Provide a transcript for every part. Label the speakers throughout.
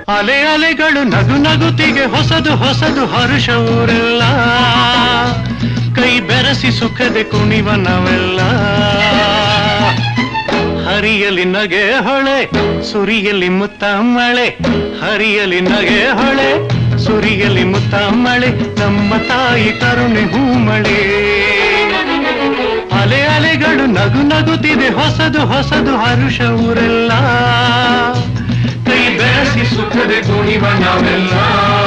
Speaker 1: ಅಲೆ ಅಲೆಗಳು ನಗು ನಗುತ್ತಿಗೆ ಹೊಸದು ಹೊಸದು ಹರುಷ ಊರೆಲ್ಲ ಕೈ ಬೆರೆಸಿ ಸುಖದೆ ಕುಣಿವ ನಾವೆಲ್ಲ ಹರಿಯಲಿ ನಗೆ ಹೊಳೆ ಸುರಿಯಲಿ ಮುತ್ತ ಮಳೆ ಹರಿಯಲಿ ನಗೆ ಹೊಳೆ ಸುರಿಯಲಿ ಮುತ್ತ ಮಳೆ ನಮ್ಮ ತಾಯಿ ಕರುಣೆ ಹೂಮಳೆ ಅಲೆ ಅಲೆಗಳು ನಗು ನಗುತ್ತಿದೆ ಹೊಸದು ಹೊಸದು ಹರುಷ ಊರೆಲ್ಲ ಕೈ ಬೆರೆಸಿ ಸುಖದೆ ಕುಣಿವ ನಾವೆಲ್ಲ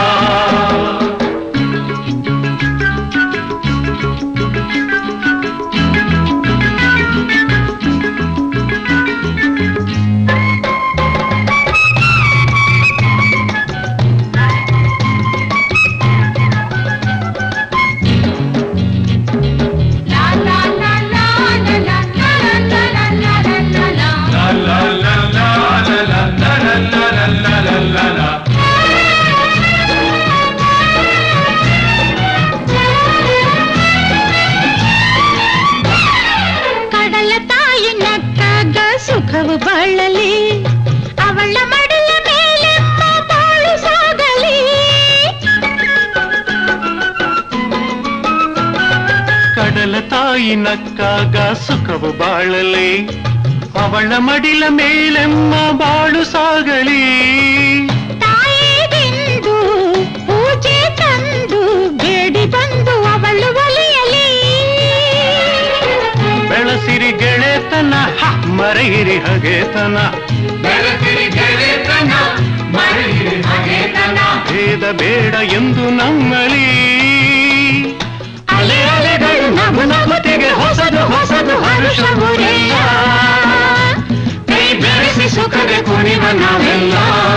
Speaker 2: ಕಡಲ ತಾಯಿ ನಕ್ಕಾಗ ಸುಖವು ಬಾಳಲಿ ಅವಳ ಮಡಲ ಮೇಲೆ ಬಾಳು ಸಾಗಲಿ
Speaker 1: ಕಡಲ ತಾಯಿ ನಕ್ಕಾಗ ಸುಖವು ಬಾಳಲಿ ಅವಳ ಮಡಿಲ ಮೇಲೆಮ್ಮ ಬಾಳು ಸಾಗಲಿ
Speaker 2: ತಾಯಿಗೆಂದು ಪೂಜೆ ತಂದು ಬೇಡಿ ಬಂದು ಅವಳು ಒಲಿಯಲಿ
Speaker 1: ಬೆಳಸಿರಿ ಗೆಳೆತನ ಹ, ಮರೆಯಿರಿ ಹಗೆತನ
Speaker 3: ಬೆಳಕಿರಿ ಗೆಳೆತನ ಮರೆಯಿರಿ ಹಗೆತನ
Speaker 1: ಭೇದ ಬೇಡ ಎಂದು ನಮ್ಮಲಿ
Speaker 2: ಅಲೆ ಅಲೆಗಳು ನಗು ನಗುತ್ತಿಗೆ ಹೊಸದು ಹೊಸದು ಹರುಷವುರೆಲ್ಲ
Speaker 1: ಕೈ ಬೆರೆಸಿ ಸುಖದೆ ಕುಣಿವ ನಾವೆಲ್ಲ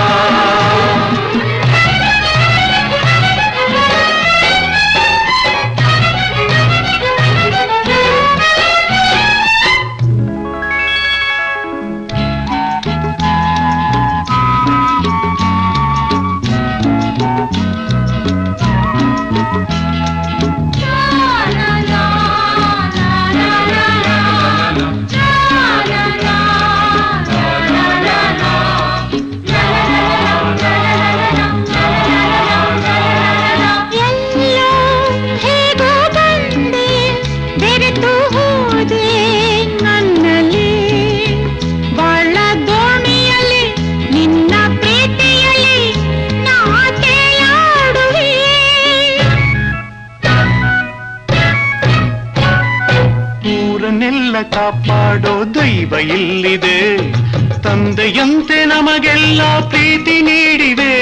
Speaker 2: ಎಲ್ಲೋ ಹೇಗೋ ಬಂದೆ ಬೆರೆತು ಹೋದೆ ನನ್ನಲ್ಲಿ ಬಾಳ ದೋಣಿಯಲ್ಲಿ ನಿನ್ನ ಪ್ರೀತಿಯಲ್ಲಿ ನಾ ತೇಲಾಡುವೆ
Speaker 1: ಊರನ್ನೆಲ್ಲ ಕಾಪಾಡೋ ದೈವ ಇಲ್ಲಿದೆ ತಂದೆಯಂತೆ ನಮಗೆಲ್ಲ ಪ್ರೀತಿ ನೀಡಿವೆ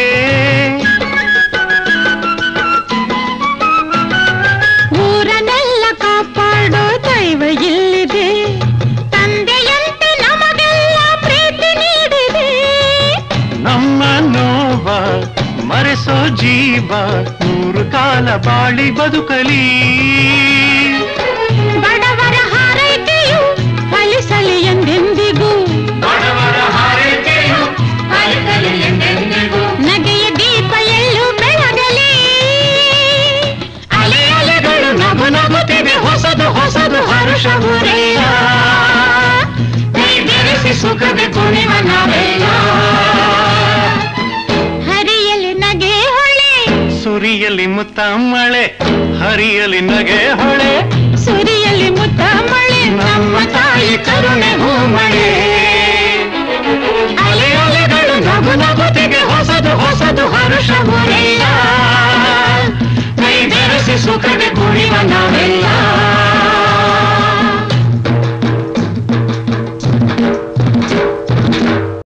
Speaker 2: ಊರನ್ನೆಲ್ಲ ಕಾಪಾಡೋ ದೈವ ಇಲ್ಲಿದೆ ತಂದೆಯಂತೆ ನಮಗೆಲ್ಲ ಪ್ರೀತಿ ನೀಡಿದೆ
Speaker 1: ನಮ್ಮ ನೋವ ಮರೆಸೋ ಜೀವ ನೂರು ಕಾಲ ಬಾಳಿ ಬದುಕಲಿ
Speaker 2: ಬಡವರ ಹಾರೈಕೆಯು ಫಲಿಸಲಿ ಎಂದೆಂದಿಗೂ
Speaker 3: ಬಡವರ ಹಾರೈಕೆಯು ಫಲಿಸಲಿ ಎಂದೆಂದಿಗೂ
Speaker 2: ನಗೆಯ ದೀಪ ಎಲ್ಲೂ ಬೆಳಗಲಿ ಅಲೆ ಅಲೆಗಳು ನಗು ನಗುತ್ತಿವೆ ಹೊಸದು ಹೊಸದು ಹರುಷವುರೆಲ್ಲ
Speaker 1: ಕೈ ಬೆರೆಸಿ ಸುಖದೆ ಕುಣಿವ ನಾವೆಲ್ಲ
Speaker 2: ಹರಿಯಲಿ ನಗೆ ಹೊಳೆ
Speaker 1: ಸುರಿಯಲಿ ಮುತ್ತ ಮಳೆ ಹರಿಯಲಿ ನಗೆ ಹೊಳೆ
Speaker 2: ಸುರಿಯಲಿ ಮುತ್ತ ಮಳೆ
Speaker 1: ನಮ್ಮ ತಾಯಿ ಕರುಣೆ ಹೂಮಳೆ ಅಲೆ ಅಲೆಗಳು ನಗು ನಗುತ್ತಿಗೆ ಹೊಸದು ಹೊಸದು ಹರುಷ ಕೈ ಬೆರೆಸಿ ಸುಖದೆ ಕುಣಿವ ನಾವೆಲ್ಲ